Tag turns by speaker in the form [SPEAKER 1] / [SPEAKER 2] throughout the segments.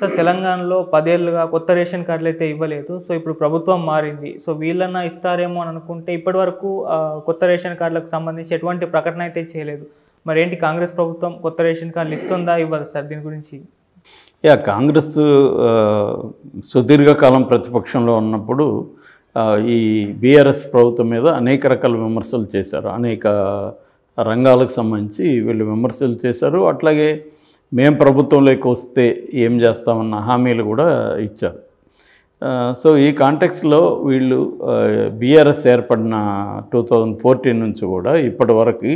[SPEAKER 1] sir తెలంగాణలో పదేళ్ళుగా కొత్త ration కార్డులు అయితే ఇవ్వలేదు సో ఇప్పుడు ప్రభుత్వం మారింది సో వీళ్ళన్నా ఇస్తారేమో అని అనుకుంటే ఇప్పటి వరకు ఆ, కొత్త రేషన్ కార్డులకు సంబంధించి ఎటువంటి ప్రకటన అయితే చేయలేదు మరి ఏంటి కాంగ్రెస్ ప్రభుత్వం కొత్త రేషన్ కార్డులు ఇస్తుందా ఇవ్వదు సార్ దీని గురించి
[SPEAKER 2] యా కాంగ్రెస్ ఆ, సుదీర్ఘకాలం ప్రతిపక్షంలో ఉన్నప్పుడు ఆ, ఈ బీఆర్ఎస్ ప్రభుత్వం మీద అనేక రకాల విమర్శలు చేశారు అనేక రంగాలకు సంబంధించి వీళ్ళు విమర్శలు చేశారు అట్లాగే మేము ప్రభుత్వంలోకి వస్తే ఏం చేస్తామన్న హామీలు కూడా ఇచ్చారు ఆ, సో ఈ కాంటెక్స్లో వీళ్ళు బీఆర్ఎస్ ఏర్పడిన టూ థౌజండ్ ఫోర్టీన్ నుంచి కూడా ఇప్పటి వరకు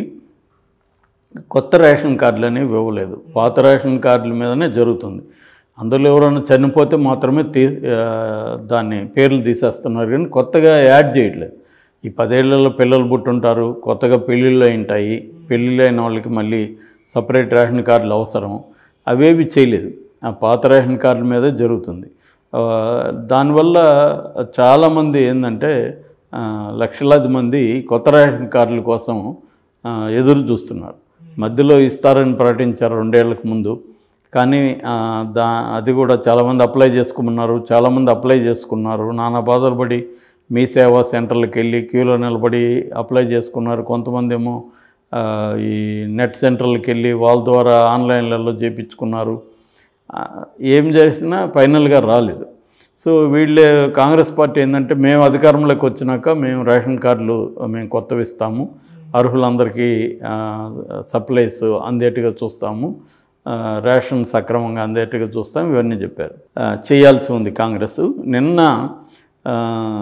[SPEAKER 2] కొత్త రేషన్ కార్డులు అనేవి ఇవ్వలేదు పాత రేషన్ కార్డుల మీదనే జరుగుతుంది అందులో ఎవరైనా చనిపోతే మాత్రమే తీ ఆ, దాన్ని పేర్లు తీసేస్తున్నారు కానీ కొత్తగా యాడ్ చేయట్లేదు ఈ పదేళ్లలో పిల్లలు పుట్టుంటారు కొత్తగా పెళ్ళిళ్ళు ఉంటాయి పెళ్ళిళ్ళు అయిన వాళ్ళకి మళ్ళీ సపరేట్ రేషన్ కార్డులు అవసరం అవేవి చేయలేదు ఆ పాత రేషన్ కార్డుల మీదే జరుగుతుంది ఆ, దానివల్ల చాలామంది ఏంటంటే ఆ, లక్షలాది మంది కొత్త రేషన్ కార్డుల కోసం ఆ, ఎదురు చూస్తున్నారు మధ్యలో ఇస్తారని ప్రకటించారు రెండేళ్లకు ముందు కానీ ఆ, దా అది కూడా చాలామంది అప్లై చేసుకోమన్నారు చాలామంది అప్లై చేసుకున్నారు నానా బాధలు పడి మీ సేవా సెంటర్లకు వెళ్ళి క్యూలో నిలబడి అప్లై చేసుకున్నారు కొంతమంది ఏమో ఆ, ఈ నెట్ సెంటర్లకు వెళ్ళి వాళ్ళ ద్వారా ఆన్లైన్లలో చేయించుకున్నారు ఆ, ఏం చేసినా ఫైనల్గా రాలేదు సో వీళ్ళే కాంగ్రెస్ పార్టీ ఏంటంటే మేము అధికారంలోకి వచ్చినాక మేము రేషన్ కార్డులు మేము కొత్తవి ఇస్తాము అర్హులందరికీ ఆ, సప్లైస్ అందేట్టుగా చూస్తాము ఆ, రేషన్ సక్రమంగా అందేట్టుగా చూస్తాం ఇవన్నీ చెప్పారు ఆ, చేయాల్సి ఉంది కాంగ్రెస్ నిన్న ఆ,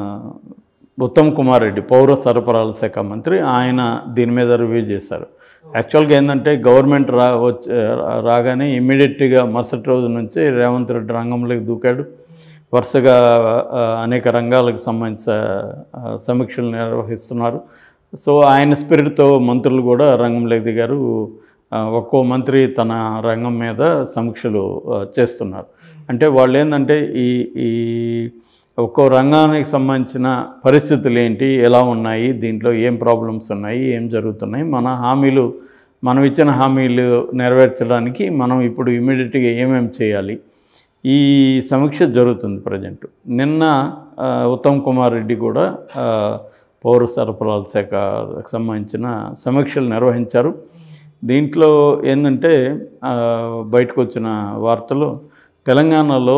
[SPEAKER 2] ఉత్తమ్ కుమార్ రెడ్డి పౌర సరఫరాల శాఖ మంత్రి ఆయన దీని మీద రివ్యూ చేశారు యాక్చువల్గా ఏంటంటే గవర్నమెంట్ రా వచ్చే రాగానే ఇమ్మీడియట్గా మరుసటి రోజు నుంచి రేవంత్ రెడ్డి రంగంలోకి దూకాడు వరుసగా ఆ, అనేక రంగాలకు సంబంధించిన ఆ, సమీక్షలు నిర్వహిస్తున్నారు సో ఆయన స్పిరిట్తో మంత్రులు కూడా రంగంలోకి దిగారు ఆ, ఒక్కో మంత్రి తన రంగం మీద సమీక్షలు ఆ, చేస్తున్నారు అంటే వాళ్ళు ఏంటంటే ఈ ఈ ఒక్కో రంగానికి సంబంధించిన పరిస్థితులు ఏంటి ఎలా ఉన్నాయి దీంట్లో ఏం ప్రాబ్లమ్స్ ఉన్నాయి ఏం జరుగుతున్నాయి మన హామీలు మనం ఇచ్చిన హామీలు నెరవేర్చడానికి మనం ఇప్పుడు ఇమీడియట్గా ఏమేమి చేయాలి ఈ సమీక్ష జరుగుతుంది ప్రజెంట్ నిన్న ఆ, ఉత్తమ్ కుమార్ రెడ్డి కూడా ఆ, పౌర సరఫరాల శాఖకు సంబంధించిన సమీక్షలు నిర్వహించారు దీంట్లో ఏంటంటే ఆ, బయటకు వచ్చిన వార్తలు తెలంగాణలో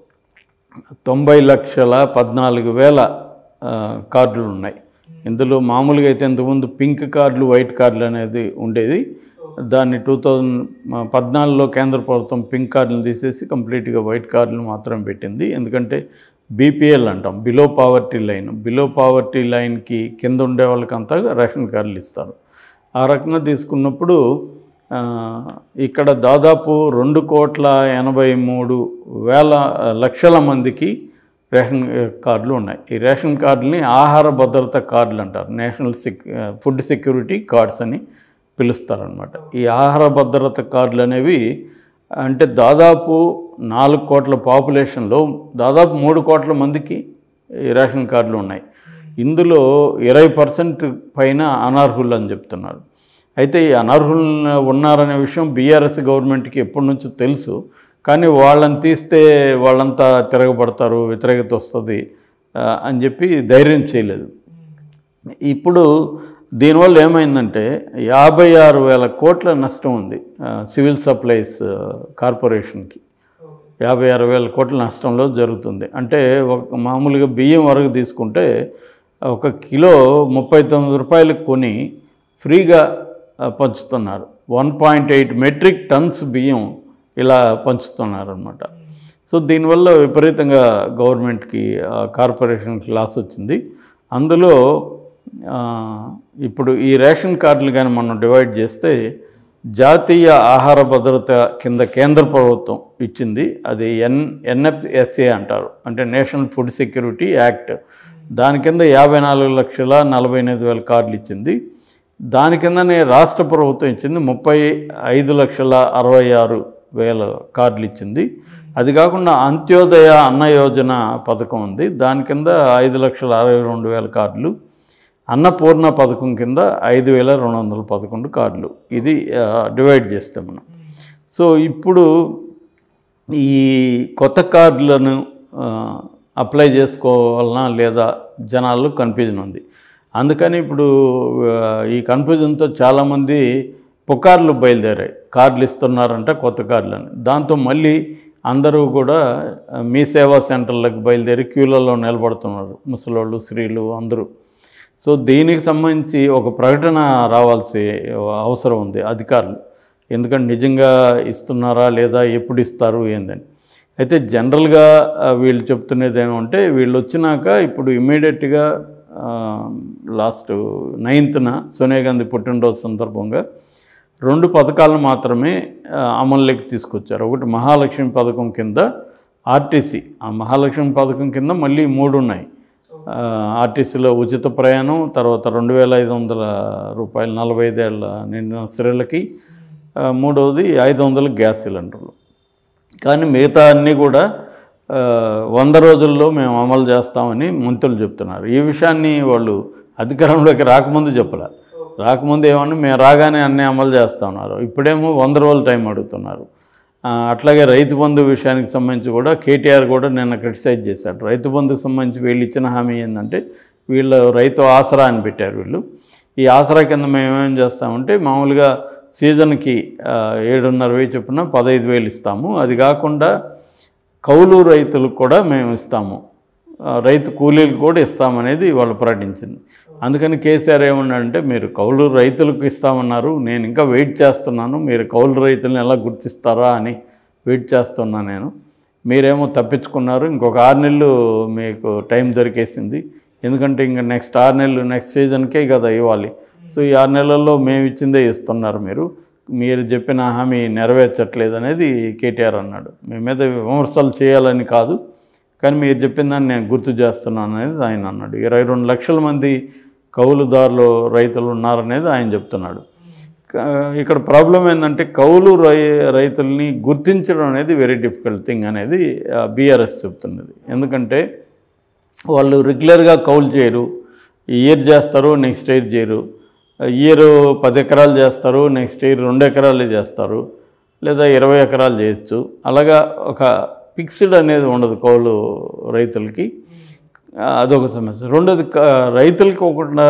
[SPEAKER 2] తొంభై లక్షల పద్నాలుగు వేల ఆ, కార్డులు ఉన్నాయి ఇందులో మామూలుగా అయితే ఇంతకుముందు పింక్ కార్డులు వైట్ కార్డులు అనేది ఉండేది దాన్ని టూ థౌజండ్ పద్నాలుగులో కేంద్ర ప్రభుత్వం పింక్ కార్డులు తీసేసి కంప్లీట్గా వైట్ కార్డులు మాత్రం పెట్టింది ఎందుకంటే బీపీఎల్ అంటాం below poverty line below poverty లైన్కి కింద ఉండే వాళ్ళకంతా రేషన్ కార్డులు ఇస్తారు ఆ రకంగా తీసుకున్నప్పుడు ఆ, ఇక్కడ దాదాపు రెండు కోట్ల ఎనభై మూడు వేల లక్షల మందికి రేషన్ కార్డులు ఉన్నాయి ఈ రేషన్ కార్డుని ఆహార భద్రత కార్డులు అంటారు నేషనల్ సెక్ ఫుడ్ సెక్యూరిటీ కార్డ్స్ అని పిలుస్తారనమాట ఈ ఆహార భద్రత కార్డులు అనేవి అంటే దాదాపు నాలుగు కోట్ల పాపులేషన్లో దాదాపు మూడు కోట్ల మందికి ఈ రేషన్ కార్డులు ఉన్నాయి ఇందులో ఇరవై పర్సెంట్ పైన అనర్హులు అని చెప్తున్నారు అయితే ఈ అనర్హులు ఉన్నారనే విషయం బీఆర్ఎస్ గవర్నమెంట్కి ఎప్పటి నుంచో తెలుసు కానీ వాళ్ళని తీస్తే వాళ్ళంతా తిరగబడతారు వ్యతిరేకత వస్తుంది ఆ, అని చెప్పి ధైర్యం చేయలేదు ఇప్పుడు దీనివల్ల ఏమైందంటే యాభై ఆరు వేల కోట్ల నష్టం ఉంది ఆ, సివిల్ సప్లైస్ ఆ, కార్పొరేషన్కి యాభై ఆరు వేల కోట్ల నష్టంలో జరుగుతుంది అంటే ఒక మామూలుగా బియ్యం వరకు తీసుకుంటే ఒక కిలో ముప్పై తొమ్మిది రూపాయలకు కొని ఫ్రీగా ఆ, పంచుతున్నారు one point eight metric tonnes బియ్యం ఇలా పంచుతున్నారు అనమాట సో దీనివల్ల విపరీతంగా గవర్నమెంట్కి ఆ, కార్పొరేషన్కి లాస్ వచ్చింది అందులో ఆ, ఇప్పుడు ఈ రేషన్ కార్డులు కానీ మనం డివైడ్ చేస్తే జాతీయ ఆహార భద్రత కింద కేంద్ర ప్రభుత్వం ఇచ్చింది అది ఎన్ ఎన్ఎఫ్ఎస్ఏ అంటారు అంటే నేషనల్ ఫుడ్ సెక్యూరిటీ యాక్ట్ దాని కింద యాభై నాలుగు లక్షల నలభై ఎనిమిది వేల కార్డులు ఇచ్చింది దాని కిందనే రాష్ట్ర ప్రభుత్వం ఇచ్చింది ముప్పై ఐదు లక్షల అరవై ఆరు వేల కార్డులు ఇచ్చింది అది కాకుండా అంత్యోదయ అన్న యోజన పథకం ఉంది దాని కింద ఐదు లక్షల అరవై రెండు వేల కార్డులు అన్నపూర్ణ పథకం కింద ఐదు వేల రెండు వందల పదకొండు కార్డులు ఇది ఆ, డివైడ్ చేస్తే మనం సో ఇప్పుడు ఈ కొత్త కార్డులను ఆ, అప్లై చేసుకోవాలనా లేదా జనాల్లో కన్ఫ్యూజన్ ఉంది అందుకని ఇప్పుడు ఆ, ఈ కన్ఫ్యూజన్తో చాలామంది పుకార్లు బయలుదేరాయి కార్డులు ఇస్తున్నారంట కొత్త కార్డులని దాంతో మళ్ళీ అందరూ కూడా ఆ, మీ సేవా సెంటర్లకు బయలుదేరి క్యూలలో నిలబడుతున్నారు ముసలోళ్ళు స్త్రీలు అందరూ సో దీనికి సంబంధించి ఒక ప్రకటన రావాల్సి అవసరం ఉంది అధికారులు ఎందుకంటే నిజంగా ఇస్తున్నారా లేదా ఎప్పుడు ఇస్తారు ఏందని అయితే జనరల్గా ఆ, వీళ్ళు చెప్తున్నది ఏమంటే వీళ్ళు వచ్చినాక ఇప్పుడు ఇమ్మీడియట్గా లాస్ట్ నైన్త్న సోనియా గాంధీ పుట్టినరోజు సందర్భంగా రెండు పథకాలను మాత్రమే ఆ, అమల్లోకి తీసుకొచ్చారు ఒకటి మహాలక్ష్మి పథకం కింద ఆర్టీసీ ఆ మహాలక్ష్మి పథకం కింద మళ్ళీ మూడు ఉన్నాయి ఆ, ఆర్టీసీలో ఉచిత ప్రయాణం తర్వాత రెండు వేల ఐదు వందల రూపాయలు నలభై ఐదేళ్ళ నిండిన స్త్రీలకి ఆ, మూడవది ఐదు వందల గ్యాస్ సిలిండర్లు కానీ మిగతా అన్నీ కూడా ఆ, వంద రోజుల్లో మేము అమలు చేస్తామని మంత్రులు చెప్తున్నారు ఈ విషయాన్ని వాళ్ళు అధికారంలోకి రాకముందు చెప్పలే రాకముందు ఏమన్నా మేము రాగానే అన్నీ అమలు చేస్తా ఉన్నారు ఇప్పుడేమో వంద రోజులు టైం అడుగుతున్నారు ఆ, అట్లాగే రైతు బంధు విషయానికి సంబంధించి కూడా కేటీఆర్ కూడా నిన్న క్రిటిసైజ్ చేశాడు రైతు బంధుకు సంబంధించి వీళ్ళు ఇచ్చిన హామీ ఏంటంటే వీళ్ళు రైతు ఆసరా అని పెట్టారు వీళ్ళు ఈ ఆసరా కింద మేము ఏమేం చేస్తామంటే మామూలుగా సీజన్కి ఆ, ఏడున్నర వేలు చొప్పున పదహైదు వేలు ఇస్తాము అది కాకుండా కౌలు రైతులకు కూడా మేము ఇస్తాము ఆ, రైతు కూలీలకు కూడా ఇస్తామనేది వాళ్ళు ప్రకటించింది అందుకని కేసీఆర్ ఏమన్నాడంటే మీరు కౌలు రైతులకు ఇస్తామన్నారు నేను ఇంకా వెయిట్ చేస్తున్నాను మీరు కౌలు రైతులను ఎలా గుర్తిస్తారా అని వెయిట్ చేస్తున్నా నేను మీరేమో తప్పించుకున్నారు ఇంకొక ఆరు నెలలు మీకు టైం దొరికేసింది ఎందుకంటే ఇంకా నెక్స్ట్ ఆరు నెలలు నెక్స్ట్ సీజన్కే కదా ఇవ్వాలి సో ఈ ఆరు నెలల్లో మేము ఇచ్చిందే ఇస్తున్నారు మీరు మీరు చెప్పిన హామీ నెరవేర్చట్లేదు అనేది కేటీఆర్ అన్నాడు మీ మీద విమర్శలు చేయాలని కాదు కానీ మీరు చెప్పిన దాన్ని నేను గుర్తు చేస్తున్నాను అనేది ఆయన అన్నాడు ఇరవై రెండు లక్షల మంది కౌలుదారులు రైతులు ఉన్నారనేది ఆయన చెప్తున్నాడు కా- ఇక్కడ ప్రాబ్లం ఏంటంటే కౌలు రై రైతుల్ని గుర్తించడం అనేది వెరీ డిఫికల్ట్ థింగ్ అనేది బీఆర్ఎస్ చెప్తున్నది ఎందుకంటే వాళ్ళు రెగ్యులర్గా కౌలు చేయరు ఇయర్ చేస్తారు నెక్స్ట్ ఇయర్ చేయరు ఇయర్ పది ఎకరాలు చేస్తారు నెక్స్ట్ ఇయర్ రెండు ఎకరాలే చేస్తారు లేదా ఇరవై ఎకరాలు చేయొచ్చు అలాగా ఒక ఫిక్స్డ్ అనేది ఉండదు కౌలు రైతులకి ఆ, అదొక సమస్య రెండోది క- రైతులకి ఒకటి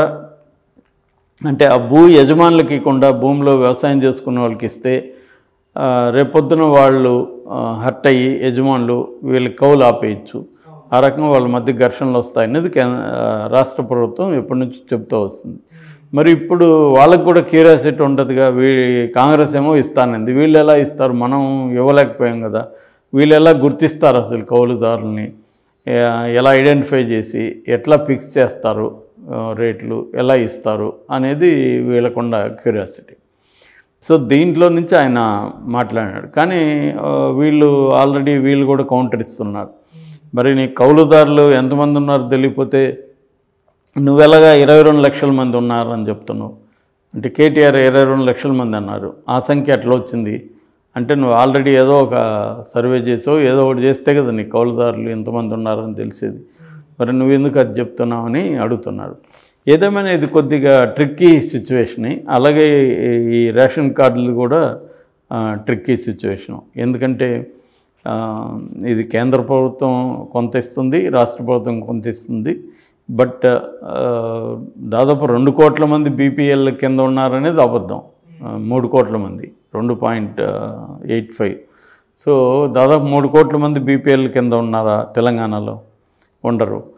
[SPEAKER 2] అంటే ఆ భూ యజమానులకి ఇవ్వకుండా భూమిలో వ్యవసాయం చేసుకున్న వాళ్ళకి ఇస్తే ఆ, రేపొద్దున వాళ్ళు హర్ట్ అయ్యి యజమానులు వీళ్ళకి కౌలు ఆపేయచ్చు ఆ రకంగా వాళ్ళ మధ్య ఘర్షణలు వస్తాయనేది కేంద్ర ఆ, రాష్ట్ర ప్రభుత్వం ఎప్పటి నుంచి చెప్తూ వస్తుంది మరి ఇప్పుడు వాళ్ళకి కూడా క్యూరియాసిటీ ఉంటుందిగా వీ కాంగ్రెస్ ఏమో ఇస్తానంది వీళ్ళు ఎలా ఇస్తారు మనం ఇవ్వలేకపోయాం కదా వీళ్ళు ఎలా గుర్తిస్తారు అసలు కౌలుదారుల్ని ఏ- ఎలా ఐడెంటిఫై చేసి ఎట్లా ఫిక్స్ చేస్తారు ఆ, రేట్లు ఎలా ఇస్తారు అనేది వీళ్ళకుండా క్యూరియాసిటీ సో దీంట్లో నుంచి ఆయన మాట్లాడాడు కానీ ఆ, వీళ్ళు ఆల్రెడీ వీళ్ళు కూడా కౌంటర్ ఇస్తున్నారు మరి నీ కౌలుదారులు ఎంతమంది ఉన్నారో తెలియకపోతే నువ్వెలాగా ఇరవై రెండు లక్షల మంది ఉన్నారని చెప్తున్నావు అంటే కేటీఆర్ ఇరవై రెండు లక్షల మంది అన్నారు ఆ సంఖ్య ఎట్లా వచ్చింది అంటే నువ్వు ఆల్రెడీ ఏదో ఒక సర్వే చేసావు ఏదో ఒకటి చేస్తే కదా నీ కౌలుదారులు ఎంతమంది ఉన్నారని తెలిసేది మరి నువ్వు ఎందుకు అది చెప్తున్నావని అడుగుతున్నారు ఏదేమైనా ఇది కొద్దిగా ట్రిక్కీ సిచ్యువేషనే అలాగే ఈ రేషన్ కార్డులు కూడా ట్రిక్కీ సిచ్యువేషన్ ఎందుకంటే ఆ, ఇది కేంద్ర ప్రభుత్వం కొంత ఇస్తుంది రాష్ట్ర ప్రభుత్వం కొంత ఇస్తుంది బట్ ఆ, దాదాపు రెండు కోట్ల మంది బీపీఎల్ కింద ఉన్నారనేది అబద్ధం ఆ, మూడు కోట్ల మంది రెండు పాయింట్ ఎయిట్ ఫైవ్ సో దాదాపు మూడు కోట్ల మంది బీపీఎల్ కింద ఉన్నారా తెలంగాణలో ఉండరు